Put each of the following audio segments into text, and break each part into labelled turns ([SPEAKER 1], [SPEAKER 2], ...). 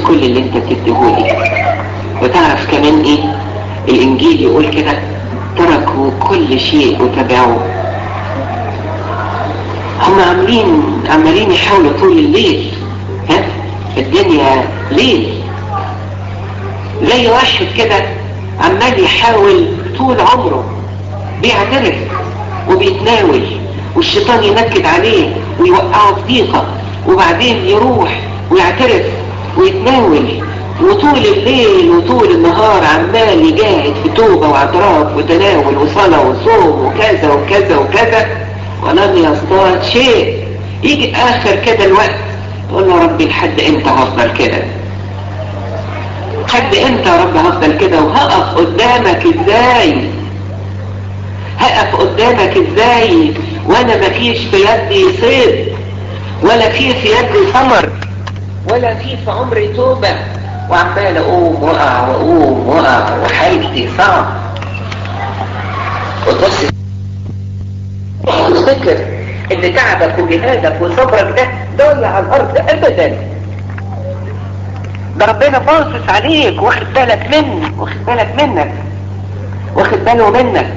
[SPEAKER 1] كل اللي انت بتديهولي وتعرف كمان ايه الانجيل يقول كده تركوا كل شيء وتبعوه هم عاملين عمالين يحاولوا طول الليل ها الدنيا ليل زي واحد كده عمال يحاول طول عمره بيعترف وبيتناول والشيطان ينكد عليه ويوقعه في ضيقة وبعدين يروح ويعترف ويتناول وطول الليل وطول النهار عمال يجاهد في توبة واعتراف وتناول وصلاة وصوم وكذا وكذا وكذا ولم يصطاد شيء يجي اخر كده الوقت تقول له ربي لحد امتى هفضل كده لحد امتى يا رب هفضل كده وهقف قدامك ازاي هقف قدامك ازاي وانا مفيش في يدي صيد ولا في في يدي ثمر ولا في في عمري توبة وعمال اقوم واقع واقوم واقع وحالتي صعب وتبص تفتكر ان تعبك وجهادك وصبرك ده ضايع على الارض ابدا ده ربنا باصص عليك واخد بالك منك واخد بالك منك واخد باله منك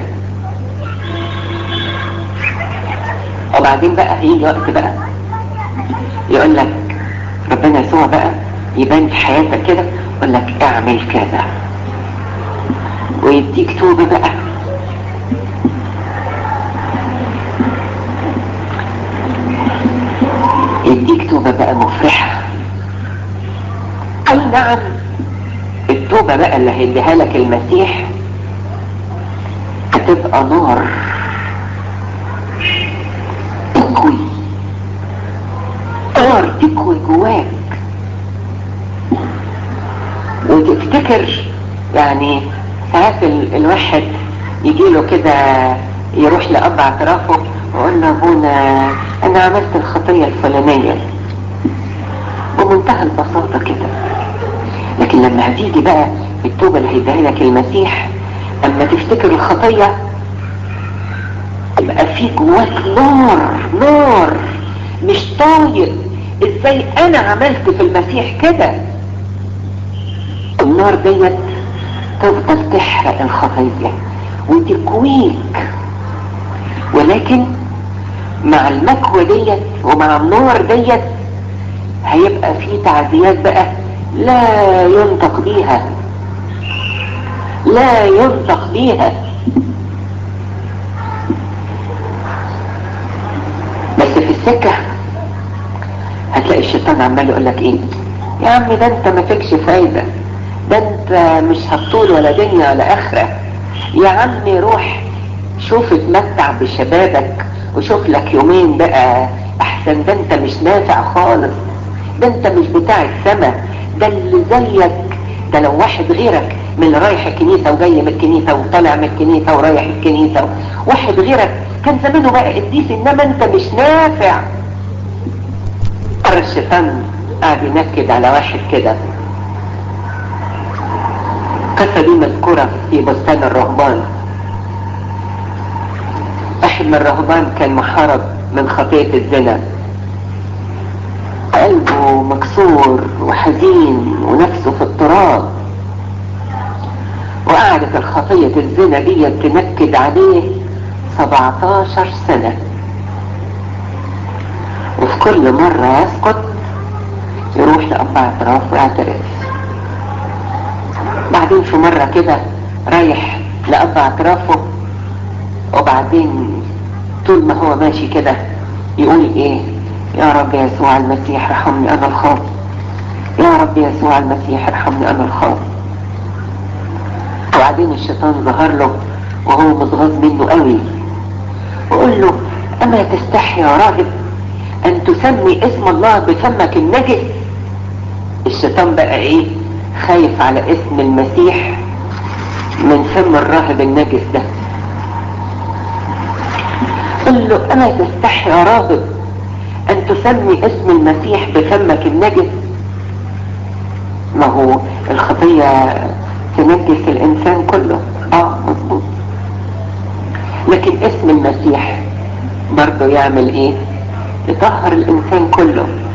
[SPEAKER 1] وبعدين بقى هيجي وقت بقى يقول لك ربنا يسوع بقى يبان في حياتك كده يقول لك اعمل كذا ويديك توبه بقى يديك توبة بقى مفرحة أي نعم التوبة بقى اللي هيديها لك المسيح هتبقى نار تكوي نار تكوي جواك وتفتكر يعني ساعات ال- الواحد يجيله كده يروح لأب اعترافه ويقول له ابونا انا عملت الخطية الفلانية بمنتهى البساطة كده لكن لما هتيجي بقى التوبة اللي هيديها لك المسيح اما تفتكر الخطية يبقى في جواك نار نار مش طايق ازاي انا عملت في المسيح كده النار ديت تفضل تحرق الخطية وتكويك ولكن مع المكوى ديت ومع النار ديت هيبقى في تعزيات بقى لا ينطق بيها لا ينطق بيها بس في السكة هتلاقي الشيطان عمال يقول لك ايه يا عم ده انت ما فيكش فايدة ده انت مش هتطول ولا دنيا ولا اخرة يا عم روح شوف اتمتع بشبابك وشوف لك يومين بقى احسن ده انت مش نافع خالص ده انت مش بتاع السما ده اللي زيك ده لو واحد غيرك من اللي رايح الكنيسة وجاي من الكنيسة وطالع من الكنيسة ورايح الكنيسة واحد غيرك كان زمانه بقى قديس انما انت مش نافع مرة الشيطان قاعد ينكد على واحد كده القصة دي مذكورة في بستان الرهبان واحد من الرهبان كان محارب من خطية الزنا قلبه مكسور وحزين ونفسه في التراب وقعدت الخطية الزنا دي تنكد عليه 17 سنة وفي كل مرة يسقط يروح لأب اعتراف ويعترف بعدين في مرة كده رايح لأب اعترافه وبعدين طول ما هو ماشي كده يقول ايه يا رب يسوع المسيح ارحمني انا الخاطئ يا رب يسوع المسيح ارحمني انا الخاطئ وبعدين الشيطان ظهر له وهو متغاظ منه قوي وقول له اما تستحي يا راهب ان تسمي اسم الله بفمك النجس الشيطان بقى ايه خايف على اسم المسيح من فم الراهب النجس ده قل له اما تستحي يا راغب ان تسمي اسم المسيح بفمك النجس ما هو الخطية تنجس الانسان كله اه مظبوط لكن اسم المسيح برضه يعمل ايه يطهر الانسان كله